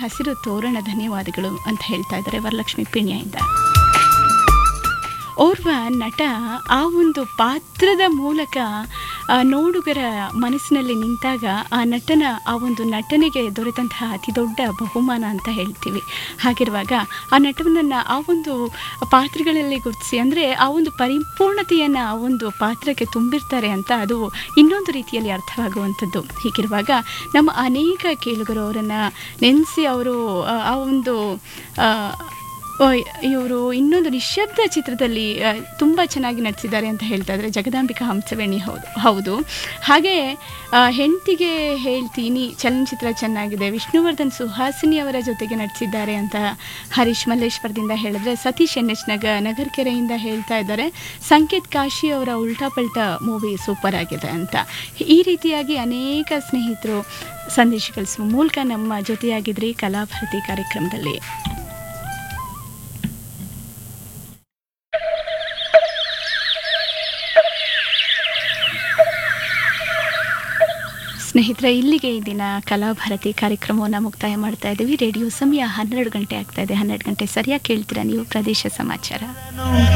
ಹಸಿರು ತೋರಣ ಧನ್ಯವಾದಗಳು ಅಂತ ಹೇಳ್ತಾ ಇದ್ದಾರೆ ವರಲಕ್ಷ್ಮಿ ಪಿಣ್ಯದಿಂದ ಓರ್ವ ನಟ ಆ ಒಂದು ಪಾತ್ರದ ಮೂಲಕ ಆ ನೋಡುಗರ ಮನಸ್ಸಿನಲ್ಲಿ ನಿಂತಾಗ ಆ ನಟನ ಆ ಒಂದು ನಟನೆಗೆ ದೊರೆತಂತಹ ಅತಿ ದೊಡ್ಡ ಬಹುಮಾನ ಅಂತ ಹೇಳ್ತೀವಿ ಹಾಗಿರುವಾಗ ಆ ನಟನನ್ನು ಆ ಒಂದು ಪಾತ್ರಗಳಲ್ಲಿ ಗುರುತಿಸಿ ಅಂದರೆ ಆ ಒಂದು ಪರಿಪೂರ್ಣತೆಯನ್ನು ಆ ಒಂದು ಪಾತ್ರಕ್ಕೆ ತುಂಬಿರ್ತಾರೆ ಅಂತ ಅದು ಇನ್ನೊಂದು ರೀತಿಯಲ್ಲಿ ಅರ್ಥವಾಗುವಂಥದ್ದು ಹೀಗಿರುವಾಗ ನಮ್ಮ ಅನೇಕ ಕೇಳುಗರು ಅವರನ್ನು ನೆನೆಸಿ ಅವರು ಆ- ಆ ಒಂದು ಆ, ಇವರು ಇನ್ನೊಂದು ನಿಶಬ್ದ ಚಿತ್ರದಲ್ಲಿ ತುಂಬ ಚೆನ್ನಾಗಿ ನಟಿಸಿದ್ದಾರೆ ಅಂತ ಹೇಳ್ತಾ ಇದ್ದಾರೆ ಜಗದಾಂಬಿಕಾ ಹಂಸವೇಣಿ ಹೌದು ಹೌದು ಹಾಗೆ ಆ, ಹೆಂಡ್ತಿಗೆ ಹೇಳ್ತೀನಿ ಚಲನಚಿತ್ರ ಚೆನ್ನಾಗಿದೆ ವಿಷ್ಣುವರ್ಧನ್ ಸುಹಾಸಿನಿ ಅವರ ಜೊತೆಗೆ ನಟಿಸಿದ್ದಾರೆ ಅಂತ ಹರೀಶ್ ಮಲ್ಲೇಶ್ವರದಿಂದ ಹೇಳಿದ್ರೆ ಸತೀಶ್ ಎನ್ ಎಚ್ ನಗ ನಗರ್ಕೆರೆಯಿಂದ ಹೇಳ್ತಾ ಇದ್ದಾರೆ ಸಂಕೇತ್ ಕಾಶಿ ಅವರ ಉಲ್ಟಾ ಪಲ್ಟಾ ಮೂವಿ ಸೂಪರ್ ಆಗಿದೆ ಅಂತ ಈ ರೀತಿಯಾಗಿ ಅನೇಕ ಸ್ನೇಹಿತರು ಸಂದೇಶ ಕಳಿಸುವ ಮೂಲಕ ನಮ್ಮ ಜೊತೆಯಾಗಿದ್ರಿ ಕಲಾಭಾರತಿ ಕಾರ್ಯಕ್ರಮದಲ್ಲಿ ಸ್ನೇಹಿತರೆ ಇಲ್ಲಿಗೆ ಈ ದಿನ ಕಲಾಭಾರತಿ ಕಾರ್ಯಕ್ರಮವನ್ನು ಮುಕ್ತಾಯ ಮಾಡ್ತಾ ಇದ್ದೀವಿ ರೇಡಿಯೋ ಸಮಯ ಹನ್ನೆರಡು ಗಂಟೆ ಆಗ್ತಾ ಇದೆ ಹನ್ನೆರಡು ಗಂಟೆ ಸರಿಯಾಗಿ ಕೇಳ್ತೀರಾ ನೀವು ಪ್ರದೇಶ ಸಮಾಚಾರ